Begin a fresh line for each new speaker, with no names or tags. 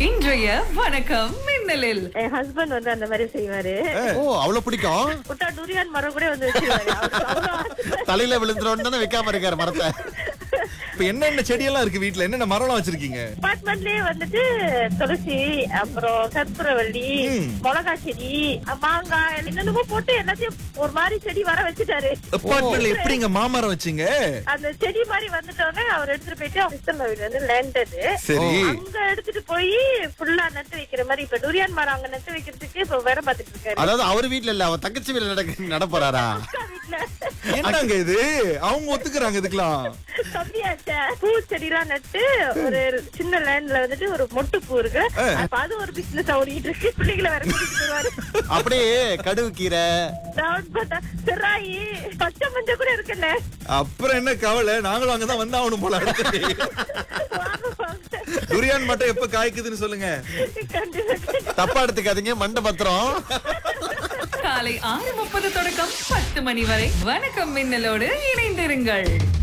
இன்றைய வணக்கம் மின்னலில்
என் ஹஸ்பண்ட் வந்து அந்த மாதிரி செய்வாரு
ஓ அவ்வளவு பிடிக்கும்
விட்டா டூரியான் மரம் கூட வந்து வச்சிருவாரு அவருக்கு அவ்வளவு ஆசை.
தலையில விழுந்துரும் தானே வைக்காம இருக்காரு மரத்தை
இப்ப என்னென்ன செடியெல்லாம் இருக்கு வீட்ல என்னென்ன மரம்லாம் வச்சிருக்கீங்க
அபார்ட்மெண்ட்லயே வந்துட்டு துளசி அப்புறம் கற்பூரவள்ளி மிளகா செடி மாங்காய் என்னென்னமோ போட்டு எல்லாத்தையும் ஒரு மாதிரி செடி வர வச்சுட்டாரு
அப்பார்ட்மெண்ட்ல எப்படிங்க மாமரம் வச்சீங்க
அந்த செடி மாதிரி வந்துட்டோன்னே அவர் எடுத்துட்டு போயிட்டு சிஸ்டர் வீடு வந்து லேண்டது
சரி
அங்க எடுத்துட்டு போய் ஃபுல்லா நட்டு வைக்கிற மாதிரி இப்ப டூரியான் மரம் அங்க நட்டு வைக்கிறதுக்கு இப்ப வேற பாத்துட்டு இருக்காரு
அதாவது அவர் வீட்ல இல்ல அவர் தங்கச்சி வீட்டுல நடக்க நட போறாரா
அக்கா வீட்டுல
என்னங்க இது அவங்க ஒத்துக்குறாங்க இதுக்கெல்லாம்
தம்பியாச்சே பூ செடிலாம் நட்டு ஒரு சின்ன லேண்ட்ல வந்துட்டு ஒரு மொட்டு பூ இருக்கு அப்ப அது ஒரு பிசினஸ் ஓடிட்டு இருக்கு பிள்ளைகளை வேற கூட்டிட்டு வருவாரு
அப்படியே கடுகு கீரை
டவுன் பார்த்தா சிராயி பச்சை மஞ்சள் கூட இருக்குல்ல
அப்புறம் என்ன கவலை நாங்களும் அங்கதான் வந்தாகணும் போல அடுத்து
வாங்க, வாங்க.
துரியான் மட்டும் எப்ப காய்க்குதுன்னு சொல்லுங்க
கண்டிப்பா
தப்பா எடுத்துக்காதீங்க மண்டை பத்திரம்
காலை ஆறு முப்பது தொடக்கம் பத்து மணி வரை வணக்கம் மின்னலோடு இணைந்திருங்கள்